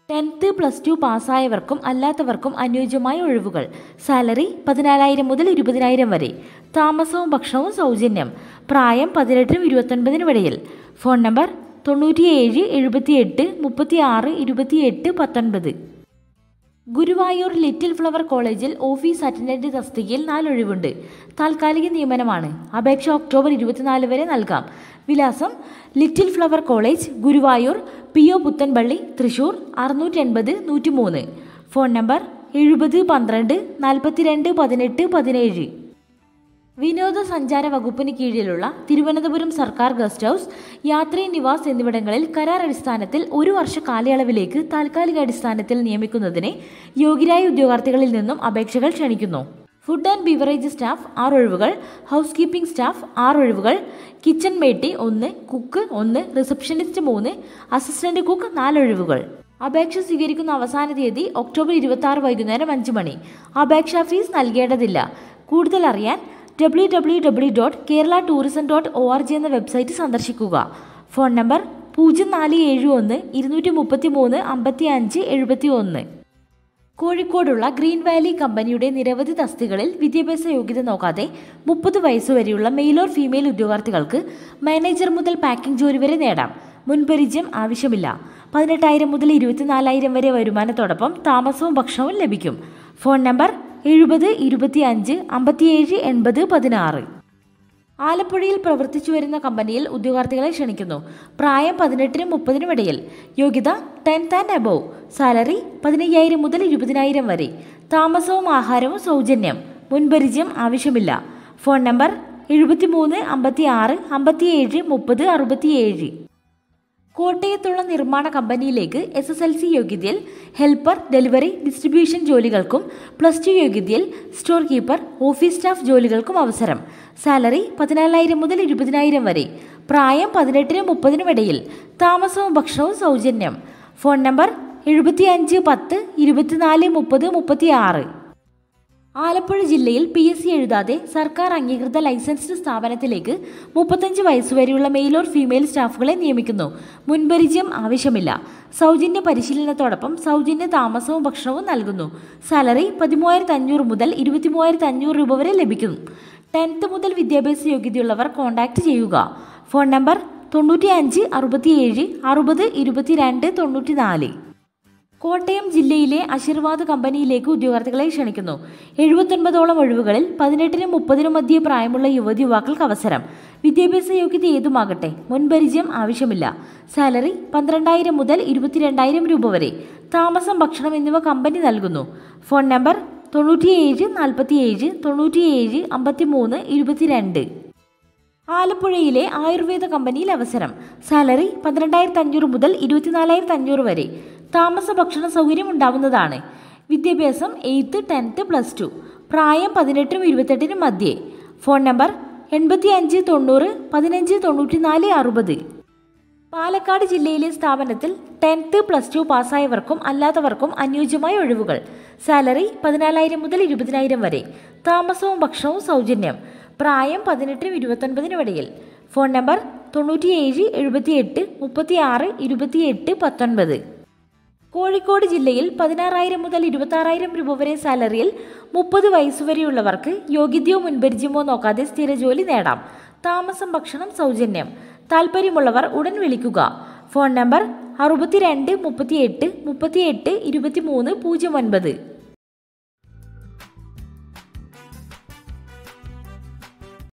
tenth plus two പാസ്സായവർക്കും അല്ലാത്തവർക്കും അനുയോജ്യമായ ഒഴിവുകൾ സാലറി പതിനാലായിരം മുതൽ ഇരുപതിനായിരം വരെ താമസവും ഭക്ഷണവും സൗജന്യം പ്രായം പതിനെട്ടിനും ഇരുപത്തൊൻപതിനും ഇടയിൽ ഫോൺ നമ്പർ തൊണ്ണൂറ്റിയേഴ് എഴുപത്തിയെട്ട് മുപ്പത്തി ആറ് ഇരുപത്തിയെട്ട് പത്തൊൻപത് ഗുരുവായൂർ ലിറ്റിൽ ഫ്ലവർ കോളേജിൽ ഓഫീസ് അറ്റൻഡന്റ് തസ്തികയിൽ നാലൊഴിവുണ്ട് താൽക്കാലിക നിയമനമാണ് അപേക്ഷ ഒക്ടോബർ ഇരുപത്തിനാല് വരെ നൽകാം വിലാസം little flower college Guruvayur P O Puthenpally Thrissur അറുന്നൂറ്റി എൺപത് നൂറ്റി മൂന്ന് ഫോൺ നമ്പർ എഴുപത് പന്ത്രണ്ട് നാൽപ്പത്തിരണ്ട് പതിനെട്ട് പതിനേഴ് വിനോദസഞ്ചാര വകുപ്പിന് കീഴിലുള്ള തിരുവനന്തപുരം സർക്കാർ ഗസ്റ്റ് ഹൗസ് യാത്രീ നിവാസ് എന്നിവിടങ്ങളിൽ കരാർ അടിസ്ഥാനത്തിൽ ഒരു വർഷ കാലയളവിലേക്ക് താൽക്കാലിക അടിസ്ഥാനത്തിൽ നിയമിക്കുന്നതിന് യോഗ്യരായ ഉദ്യോഗാർത്ഥികളിൽ നിന്നും അപേക്ഷകൾ ക്ഷണിക്കുന്നു ഫുഡ് ആൻഡ് ബിവറേജ് സ്റ്റാഫ് ആറ് ഒഴിവുകൾ ഹൗസ് കീപ്പിംഗ് സ്റ്റാഫ് ആറ് ഒഴിവുകൾ കിച്ചൺ മേട്ടി ഒന്ന് കുക്ക് ഒന്ന് റിസപ്ഷനിസ്റ്റ് മൂന്ന് അസിസ്റ്റന്റ് കുക്ക് നാല് ഒഴിവുകൾ അപേക്ഷ സ്വീകരിക്കുന്ന അവസാന തീയതി ഒക്ടോബർ ഇരുപത്തി ആറ് വൈകുന്നേരം അഞ്ച് മണി അപേക്ഷാ ഫീസ് നൽകേണ്ടതില്ല കൂടുതൽ അറിയാൻ W W W dot Kerala tourism dot O R G എന്ന വെബ്സൈറ്റ് സന്ദർശിക്കുക ഫോൺ നമ്പർ പൂജ്യം നാല് ഏഴ് ഒന്ന് ഇരുന്നൂറ്റി മുപ്പത്തി മൂന്ന് അമ്പത്തി അഞ്ച് എഴുപത്തി ഒന്ന് കോഴിക്കോടുള്ള ഗ്രീൻ വാലി കമ്പനിയുടെ നിരവധി തസ്തികളിൽ വിദ്യാഭ്യാസ യോഗ്യത നോക്കാതെ മുപ്പത് വയസ്സുവരെയുള്ള മെയിൽ ഓർ ഫീമെയിൽ ഉദ്യോഗാർത്ഥികൾക്ക് മാനേജർ മുതൽ പാക്കിംഗ് ജോലി വരെ നേടാം മുൻപരിചയം ആവശ്യമില്ല പതിനെട്ടായിരം മുതൽ ഇരുപത്തിനാലായിരം വരെ വരുമാനത്തോടൊപ്പം താമസവും ഭക്ഷണവും ലഭിക്കും ഫോൺ നമ്പർ എഴുപത് ഇരുപത്തി അഞ്ച് അമ്പത്തിയേഴ് എൺപത് പതിനാറ് ആലപ്പുഴയിൽ പ്രവർത്തിച്ചു വരുന്ന കമ്പനിയിൽ ഉദ്യോഗാർത്ഥികളെ ക്ഷണിക്കുന്നു പ്രായം പതിനെട്ടിനും മുപ്പതിനും ഇടയിൽ യോഗ്യത ടെൻത്ത് ആൻഡ് അബോവ് സാലറി പതിനയ്യായിരം മുതൽ ഇരുപതിനായിരം വരെ താമസവും ആഹാരവും സൗജന്യം മുൻപരിചയം ആവശ്യമില്ല ഫോൺ നമ്പർ എഴുപത്തിമൂന്ന് അമ്പത്തി ആറ് അമ്പത്തിയേഴ് മുപ്പത് അറുപത്തിയേഴ് കോട്ടയത്തുള്ള നിർമ്മാണ കമ്പനിയിലേക്ക് എസ് എസ് എൽ സി യോഗ്യതയിൽ ഹെൽപ്പർ ഡെലിവറി ഡിസ്ട്രിബ്യൂഷൻ ജോലികൾക്കും പ്ലസ് ടു യോഗ്യതയിൽ സ്റ്റോർ കീപ്പർ ഓഫീസ് സ്റ്റാഫ് ജോലികൾക്കും അവസരം സാലറി പതിനാലായിരം മുതൽ ഇരുപതിനായിരം വരെ പ്രായം പതിനെട്ടിനും മുപ്പതിനും ഇടയിൽ താമസവും ഭക്ഷണവും സൗജന്യം ഫോൺ നമ്പർ എഴുപത്തിയഞ്ച് പത്ത് ഇരുപത്തിനാല് മുപ്പത് മുപ്പത്തി ആറ് ആലപ്പുഴ ജില്ലയിൽ പി എസ് സി എഴുതാതെ സർക്കാർ അംഗീകൃത ലൈസൻസ്ഡ് സ്ഥാപനത്തിലേക്ക് മുപ്പത്തഞ്ച് വയസ്സുവരെയുള്ള മെയിൽ ഓർ ഫീമെയിൽ സ്റ്റാഫുകളെ നിയമിക്കുന്നു മുൻപരിചയം ആവശ്യമില്ല സൗജന്യ പരിശീലനത്തോടൊപ്പം സൗജന്യ താമസവും ഭക്ഷണവും നൽകുന്നു സാലറി പതിമൂവായിരത്തി അഞ്ഞൂറ് മുതൽ ഇരുപത്തി മൂവായിരത്തി അഞ്ഞൂറ് രൂപ വരെ ലഭിക്കും ടെൻത്ത് മുതൽ വിദ്യാഭ്യാസ യോഗ്യതയുള്ളവർ കോൺടാക്ട് ചെയ്യുക ഫോൺ നമ്പർ തൊണ്ണൂറ്റി അഞ്ച് അറുപത്തിയേഴ് അറുപത് ഇരുപത്തിരണ്ട് തൊണ്ണൂറ്റി നാല് കോട്ടയം ജില്ലയിലെ ആശീർവാദ് കമ്പനിയിലേക്ക് ഉദ്യോഗാർത്ഥികളെ ക്ഷണിക്കുന്നു എഴുപത്തൊൻപതോളം ഒഴിവുകളിൽ പതിനെട്ടിനും മുപ്പതിനും മധ്യേ പ്രായമുള്ള യുവതി യുവാക്കൾക്ക് അവസരം വിദ്യാഭ്യാസ യോഗ്യത ഏതുമാകട്ടെ മുൻപരിചയം ആവശ്യമില്ല സാലറി പന്ത്രണ്ടായിരം മുതൽ ഇരുപത്തിരണ്ടായിരം രൂപ വരെ താമസം ഭക്ഷണം എന്നിവ കമ്പനി നൽകുന്നു ഫോൺ നമ്പർ തൊണ്ണൂറ്റിയേഴ് നാൽപ്പത്തിയേഴ് തൊണ്ണൂറ്റിയേഴ് അമ്പത്തിമൂന്ന് ഇരുപത്തിരണ്ട് ആലപ്പുഴയിലെ ആയുർവേദ കമ്പനിയിൽ അവസരം സാലറി പന്ത്രണ്ടായിരത്തി അഞ്ഞൂറ് മുതൽ ഇരുപത്തിനാലായിരത്തി അഞ്ഞൂറ് വരെ താമസ ഭക്ഷണ സൗകര്യം ഉണ്ടാവുന്നതാണ് വിദ്യാഭ്യാസം എയ്ത്ത് ടെൻത്ത് പ്ലസ് ടു പ്രായം പതിനെട്ടിനും ഇരുപത്തെട്ടിനും മധ്യേ ഫോൺ നമ്പർ എൺപത്തി അഞ്ച് തൊണ്ണൂറ് പതിനഞ്ച് തൊണ്ണൂറ്റിനാല് അറുപത് പാലക്കാട് ജില്ലയിലെ സ്ഥാപനത്തിൽ ടെൻത്ത് പ്ലസ് ടു പാസ്സായവർക്കും അല്ലാത്തവർക്കും അനുയോജ്യമായ ഒഴിവുകൾ സാലറി പതിനാലായിരം മുതൽ ഇരുപതിനായിരം വരെ താമസവും ഭക്ഷണവും സൗജന്യം പ്രായം പതിനെട്ടിനും ഇരുപത്തൊൻപതിനും ഇടയിൽ ഫോൺ നമ്പർ തൊണ്ണൂറ്റിയേഴ് എഴുപത്തിയെട്ട് മുപ്പത്തി ആറ് ഇരുപത്തിയെട്ട് പത്തൊൻപത് കോഴിക്കോട് ജില്ലയിൽ പതിനാറായിരം മുതൽ ഇരുപത്താറായിരം രൂപ വരെ സാലറിയിൽ മുപ്പത് വയസ്സുവരെയുള്ളവർക്ക് യോഗ്യതയോ മുൻപരിചയമോ നോക്കാതെ സ്ഥിര ജോലി നേടാം താമസം ഭക്ഷണം സൗജന്യം താല്പര്യമുള്ളവർ ഉടൻ വിളിക്കുക ഫോൺ നമ്പർ അറുപത്തിരണ്ട് മുപ്പത്തിയെട്ട് മുപ്പത്തിയെട്ട് ഇരുപത്തിമൂന്ന് പൂജ്യം ഒൻപത്